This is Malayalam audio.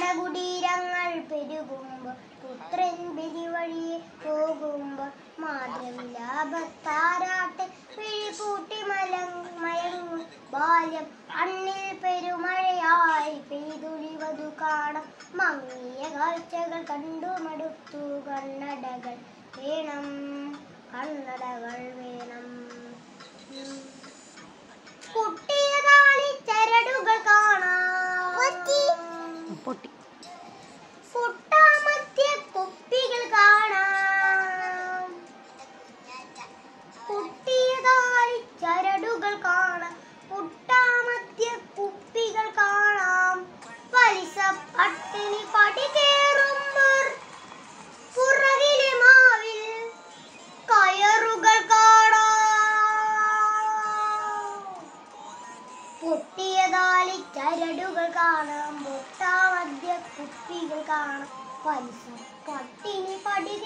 ശവകുടീരങ്ങൾ പെരുകുമ്പോൾ പുത്രൻ ബലി വഴിയെ പോകുമ്പോൾ മാതൃവിലാപത്താരാട്ട് പിഴിപൂട്ടി മലം മയങ്ങും ബാല്യം അണ്ണിൽ പെരുമഴയായി പെയ്തൊഴിവതു കാണാം മങ്ങിയ കാഴ്ചകൾ കണ്ടു മടുത്തു കണ്ണടകൾ വേണം കണ്ണടകൾ വേണം ഉം. പൊട്ടിയതാളി ചരടുകൾ കാണാം പൊട്ടി പൊട്ടാമധ്യ കുപ്പികൾ കാണാം പൊട്ടിയതായി ചരടുകൾ കാണാം പൊട്ടാമധ്യ കുപ്പികൾ കാണാം പലിശ പട്ടിണി പടി കേറുമ്പോൾ പുറകിലെ മാവിൽ കയറുകൾ കാണാം പൊട്ടിയതാലി ചരടുകൾ കാണാം പൊട്ടാമധ്യ കുപ്പികൾ കാണാം പലിശ പട്ടിണി പടി